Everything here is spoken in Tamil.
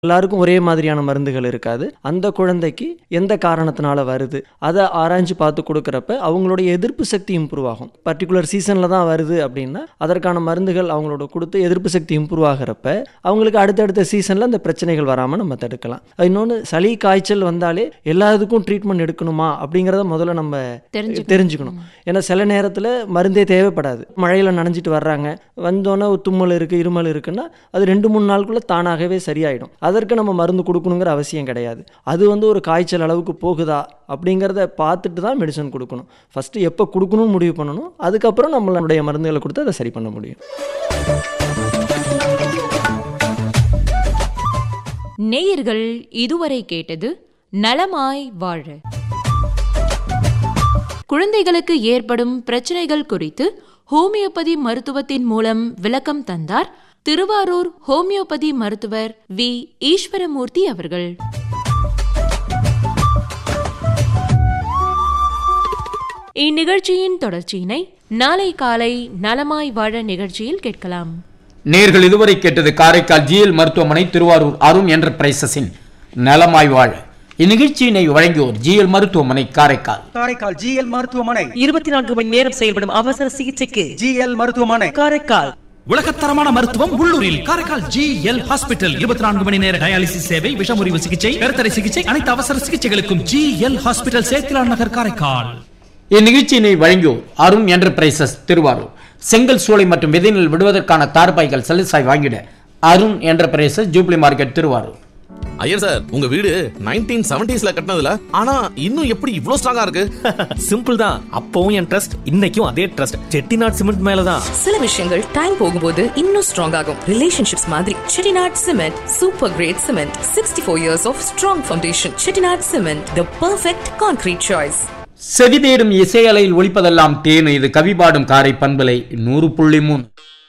எல்லாருக்கும் ஒரே மாதிரியான மருந்துகள் இருக்காது அந்த குழந்தைக்கு எந்த காரணத்தினால வருது அதை ஆராய்ஞ்சு பார்த்து கொடுக்குறப்ப அவங்களுடைய எதிர்ப்பு சக்தி இம்ப்ரூவ் ஆகும் பர்டிகுலர் சீசனில் தான் வருது அப்படின்னா அதற்கான மருந்துகள் அவங்களோட கொடுத்து எதிர்ப்பு சக்தி இம்ப்ரூவ் ஆகிறப்ப அவங்களுக்கு அடுத்தடுத்த சீசனில் அந்த பிரச்சனைகள் வராமல் நம்ம தடுக்கலாம் இன்னொன்று சளி காய்ச்சல் வந்தாலே எல்லா இதுக்கும் ட்ரீட்மெண்ட் எடுக்கணுமா அப்படிங்கிறத முதல்ல நம்ம தெரிஞ்சுக்கணும். தெரிஞ்சுக்கணும் ஏன்னா சில நேரத்தில் மருந்தே தேவைப்படாது மழையில் நனைஞ்சிட்டு வர்றாங்க வந்தோன்னே ஒரு தும்மல் இருக்குது இருமல் இருக்குன்னா அது ரெண்டு மூணு நாளுக்குள்ளே தானாகவே சரியாயிடும் அதற்கு நம்ம மருந்து கொடுக்கணுங்கிற அவசியம் கிடையாது அது வந்து ஒரு காய்ச்சல் அளவுக்கு போகுதா அப்படிங்கிறத பார்த்துட்டு தான் மெடிசன் கொடுக்கணும் ஃபஸ்ட்டு எப்போ கொடுக்கணும்னு முடிவு பண்ணணும் அதுக்கப்புறம் நம்மளுடைய மருந்துகளை கொடுத்து அதை சரி பண்ண முடியும் நேயர்கள் இதுவரை கேட்டது நலமாய் வாழ குழந்தைகளுக்கு ஏற்படும் பிரச்சனைகள் குறித்து ஹோமியோபதி மருத்துவத்தின் மூலம் விளக்கம் தந்தார் திருவாரூர் ஹோமியோபதி மருத்துவர் வி ஈஸ்வரமூர்த்தி அவர்கள் இந்நிகழ்ச்சியின் தொடர்ச்சியினை நாளை காலை நலமாய் வாழ நிகழ்ச்சியில் கேட்கலாம் நேர்கள் இதுவரை கேட்டது காரைக்கால் ஜிஎல் மருத்துவமனை திருவாரூர் அருண் என்டர்பிரைசஸின் நலமாய் வாழ இந்நிகழ்ச்சியினை வழங்கியோர் ஜிஎல் மருத்துவமனை காரைக்கால் காரைக்கால் ஜிஎல் மருத்துவமனை இருபத்தி நான்கு மணி நேரம் செயல்படும் அவசர சிகிச்சைக்கு ஜிஎல் மருத்துவமனை காரைக்கால் உலகத்தரமான மருத்துவம் உள்ளூரில் காரைக்கால் ஜி எல் ஹாஸ்பிட்டல் இருபத்தி நான்கு மணி நேர டயாலிசிஸ் சேவை விஷமுறிவு சிகிச்சை கருத்தடை சிகிச்சை அனைத்து அவசர சிகிச்சைகளுக்கும் G L hospital Sethilan Nagar Karaikal இந்நிகழ்ச்சியினை வழங்கியோர் அருண் என்டர்பிரைசஸ் திருவாரூர் செங்கல் சூளை மற்றும் விதைநெல் விடுவதற்கான தார்பாய்கள் சலுசாய் வாங்கிட Arun enterprises jubilee market Thiruvarur Iyer sir உங்க வீடு நைன்டீன் செவன்டிஸ்ல கட்டினதுல ஆனா இன்னும் எப்படி இவ்ளோ ஸ்ட்ராங்கா இருக்கு சிம்பிள் தான் அப்பவும் என் ட்ரஸ்ட் இன்னைக்கும் அதே ட்ரஸ்ட் செட்டிநாட் சிமெண்ட் மேலதான் சில விஷயங்கள் டைம் போகும்போது இன்னும் ஸ்ட்ராங் ஆகும் ரிலேஷன்ஷிப்ஸ் மாதிரி Chettinad cement super great cement sixty four years of strong foundation Chettinad cement the perfect concrete choice செவி தேடும் இசையலையில் ஒலிப்பதெல்லாம் தேனு இது கவி பாடும் காரை பண்பலை நூறு புள்ளி மூணு